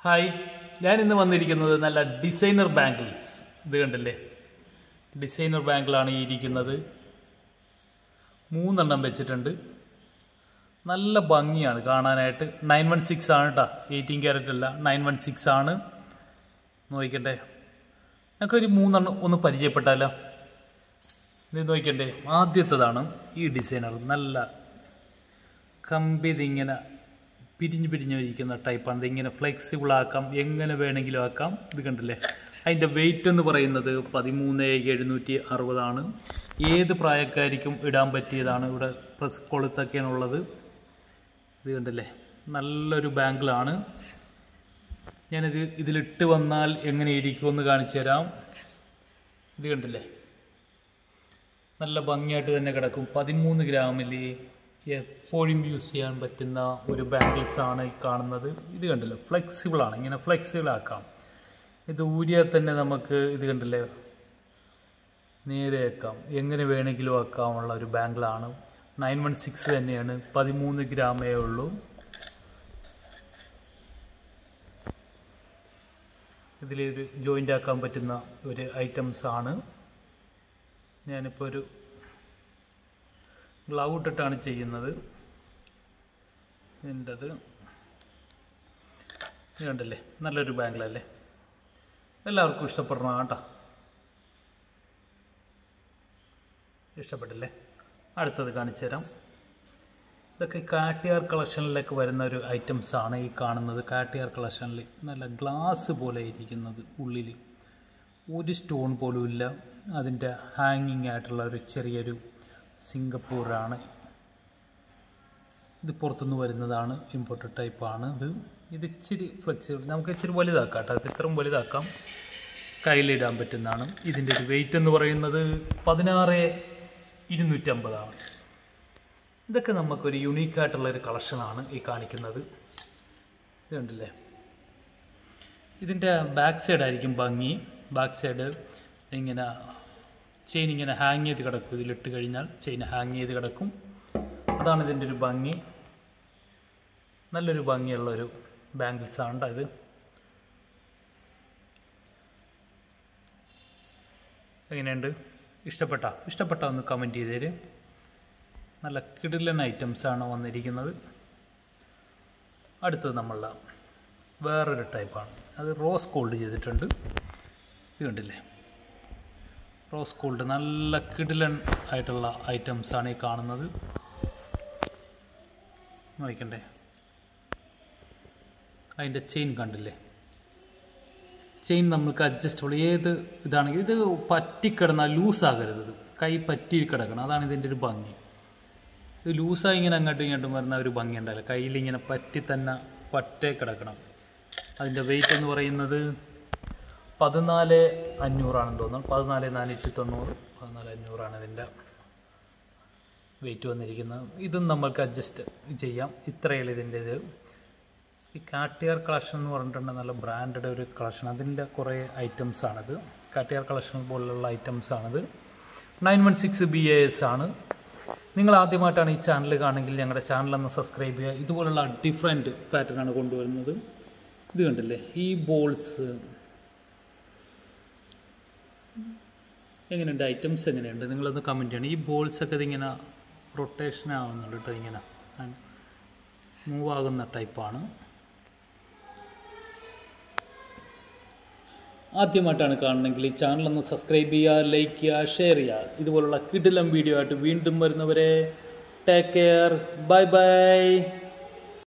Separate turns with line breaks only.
hi ഞാൻ ഇന്ന് വന്നിരിക്കുന്നത് നല്ല ഡിസൈനർ ബാംഗിൾസ് ഇത് കണ്ടില്ലേ ഡിസൈനർ ബാംഗിളാണ് ഈ ഇരിക്കുന്നത് മൂന്നെണ്ണം വെച്ചിട്ടുണ്ട് നല്ല ഭംഗിയാണ് കാണാനായിട്ട് നയൻ വൺ സിക്സ് ആണ് കേട്ടോ എയ്റ്റീൻ ക്യാരറ്റ് അല്ല നയൻ വൺ സിക്സ് ആണ് നോക്കട്ടെ ഞങ്ങൾക്ക് ഒരു മൂന്നെണ്ണം ഒന്ന് പരിചയപ്പെട്ടാലോ ഇത് നോക്കണ്ടേ ആദ്യത്തേതാണ് ഈ ഡിസൈനർ നല്ല കമ്പി ഇതിങ്ങനെ പിരിഞ്ഞ് പിരിഞ്ഞ് ഇരിക്കുന്ന ടൈപ്പാണ് ഇതിങ്ങനെ ഫ്ലെക്സിബിൾ ആക്കാം എങ്ങനെ വേണമെങ്കിലും ആക്കാം ഇത് കണ്ടില്ലേ അതിൻ്റെ വെയിറ്റ് എന്ന് പറയുന്നത് പതിമൂന്ന് എഴുന്നൂറ്റി അറുപതാണ് ഏത് പ്രായക്കാരിക്കും ഇടാൻ പറ്റിയതാണ് ഇവിടെ പ്രസ് കൊളുത്തൊക്കെയാണ് ഉള്ളത് ഇത് കണ്ടില്ലേ നല്ലൊരു ബാങ്കിളാണ് ഞാനിത് ഇതിലിട്ട് വന്നാൽ എങ്ങനെ ഇരിക്കുമെന്ന് കാണിച്ചു തരാം ഇത് കണ്ടില്ലേ നല്ല ഭംഗിയായിട്ട് തന്നെ കിടക്കും പതിമൂന്ന് ഗ്രാമിൽ എപ്പോഴും യൂസ് ചെയ്യാൻ പറ്റുന്ന ഒരു ബാംഗിൾസ് ആണ് ഈ കാണുന്നത് ഇത് കണ്ടില്ലേ ഫ്ലെക്സിബിൾ ആണ് ഇങ്ങനെ ഫ്ലെക്സിബിൾ ആക്കാം ഇത് ഊരിയാൽ തന്നെ നമുക്ക് ഇത് കണ്ടില്ലേ നേരെ ആക്കാം എങ്ങനെ വേണമെങ്കിലും ആക്കാമുള്ള ഒരു ബാങ്കിളാണ് നയൻ വൺ സിക്സ് തന്നെയാണ് പതിമൂന്ന് ഗ്രാമേ ഉള്ളൂ ഇതിലൊരു ജോയിൻ്റ് ആക്കാൻ പറ്റുന്ന ഒരു ഐറ്റംസ് ആണ് ഞാനിപ്പോൾ ഒരു ഗ്ലൗ ഇട്ടിട്ടാണ് ചെയ്യുന്നത് എൻ്റെത് ഇത് കണ്ടല്ലേ നല്ലൊരു ബാങ്കിളല്ലേ എല്ലാവർക്കും ഇഷ്ടപ്പെടണം കേട്ടോ ഇഷ്ടപ്പെട്ടില്ലേ അടുത്തത് കാണിച്ചു തരാം ഇതൊക്കെ കാട്ടിയാർ കളക്ഷനിലേക്ക് വരുന്ന ഒരു ഐറ്റംസ് ആണ് ഈ കാണുന്നത് കാട്ടിയാർ കളക്ഷനിൽ നല്ല ഗ്ലാസ് പോലെ ഇരിക്കുന്നത് ഉള്ളിൽ ഒരു സ്റ്റോൺ പോലും ഇല്ല അതിൻ്റെ ഹാങ്ങിങ് ആയിട്ടുള്ള ഒരു ചെറിയൊരു സിംഗപ്പൂറാണ് ഇത് പുറത്തുനിന്ന് വരുന്നതാണ് ഇമ്പോർട്ടഡ് ടൈപ്പാണ് ഇത് ഇത് ഇച്ചിരി ഫ്ലെക്സിബിൾ നമുക്ക് ഇച്ചിരി വലുതാക്കാം കേട്ടോ അത് ഇത്രയും വലുതാക്കാം കയ്യിലിടാൻ പറ്റുന്നതാണ് ഇതിൻ്റെ ഒരു വെയിറ്റ് എന്ന് പറയുന്നത് പതിനാറ് ഇരുന്നൂറ്റമ്പതാണ് ഇതൊക്കെ നമുക്കൊരു യുണീക്കായിട്ടുള്ള ഒരു കളക്ഷനാണ് ഈ കാണിക്കുന്നത് ഇത് കണ്ടില്ലേ ഇതിൻ്റെ ബാക്ക് സൈഡ് ആയിരിക്കും ഭംഗി ബാക്ക് സൈഡ് ഇങ്ങനെ ചെയിൻ ഇങ്ങനെ ഹാങ് ചെയ്ത് കിടക്കും ഇതിലിട്ട് കഴിഞ്ഞാൽ ചെയിൻ ഹാങ് ചെയ്ത് കിടക്കും അതാണ് ഇതിൻ്റെ ഒരു ഭംഗി നല്ലൊരു ഭംഗിയുള്ളൊരു ബാംഗിൾസ് ആണ് ഇത് എങ്ങനെയുണ്ട് ഇഷ്ടപ്പെട്ട ഇഷ്ടപ്പെട്ട ഒന്ന് കമൻറ്റ് ചെയ്തേര് നല്ല കിടിലൻ ഐറ്റംസാണ് വന്നിരിക്കുന്നത് അടുത്തത് നമ്മളുടെ വേറൊരു ടൈപ്പാണ് അത് റോസ് ഗോൾഡ് ചെയ്തിട്ടുണ്ട് ഇത് കണ്ടില്ലേ റോസ് ഗോൾഡ് നല്ല കിടിലൻ ആയിട്ടുള്ള ഐറ്റംസാണ് ഈ കാണുന്നത് നോക്കണ്ടേ അതിൻ്റെ ചെയിൻ കണ്ടില്ലേ ചെയിൻ നമുക്ക് അഡ്ജസ്റ്റബിൾ ഏത് ഇതാണെങ്കിൽ ഇത് പറ്റിക്കിടന്നാൽ ലൂസാകരുത് ഇത് കൈ പറ്റി കിടക്കണം അതാണ് ഇതിൻ്റെ ഒരു ഭംഗി ഇത് ലൂസായി ഇങ്ങനെ അങ്ങോട്ടും ഇങ്ങോട്ടും വരുന്ന ഒരു ഭംഗി ഉണ്ടാവില്ല കയ്യിലിങ്ങനെ പറ്റി തന്നെ പറ്റേ കിടക്കണം അതിൻ്റെ വെയിറ്റ് എന്ന് പറയുന്നത് പതിനാല് അഞ്ഞൂറാണെന്ന് തോന്നുന്നു പതിനാല് നാനൂറ്റി തൊണ്ണൂറ് പതിനാല് അഞ്ഞൂറാണ് ഇതിൻ്റെ വെയിറ്റ് വന്നിരിക്കുന്നത് ഇതും നമുക്ക് അഡ്ജസ്റ്റ് ചെയ്യാം ഇത്രയുള്ള ഇതിൻ്റെ ഇത് ഈ കാട്ടിയാർ കളക്ഷൻ എന്ന് പറഞ്ഞിട്ടുണ്ട് നല്ല ബ്രാൻഡഡ് ഒരു കളക്ഷൻ അതിൻ്റെ കുറേ ഐറ്റംസ് ആണിത് കാട്ടിയാർ കളക്ഷൻ പോലുള്ള ഐറ്റംസ് ആണിത് nine one six B A S ആണ് നിങ്ങൾ ആദ്യമായിട്ടാണ് ഈ ചാനൽ കാണുമെങ്കിൽ ഞങ്ങളുടെ ചാനലൊന്ന് സബ്സ്ക്രൈബ് ചെയ്യുക ഇതുപോലുള്ള ഡിഫറെൻറ്റ് പാറ്റേൺ ആണ് കൊണ്ടുവരുന്നത് ഇത് കണ്ടില്ലേ ഈ ബോൾസ് എങ്ങനെയുണ്ട് ഐറ്റംസ് എങ്ങനെയുണ്ട് നിങ്ങളൊന്ന് കമൻറ്റ് ചെയ്യണം ഈ ബോൾസൊക്കെ ഇതിങ്ങനെ റൊട്ടേഷൻ ആവുന്നുണ്ട് കേട്ടോ ഇങ്ങനെ മൂവ് ആകുന്ന ടൈപ്പാണ് ആദ്യമായിട്ടാണ് കാണണമെങ്കിൽ ഈ ചാനലൊന്ന് സബ്സ്ക്രൈബ് ചെയ്യുക ലൈക്ക് ചെയ്യുക ഷെയർ ചെയ്യുക ഇതുപോലുള്ള കിടിലം വീഡിയോ ആയിട്ട് വീണ്ടും വരുന്നവരെ ടേക്ക് കെയർ ബൈ ബൈ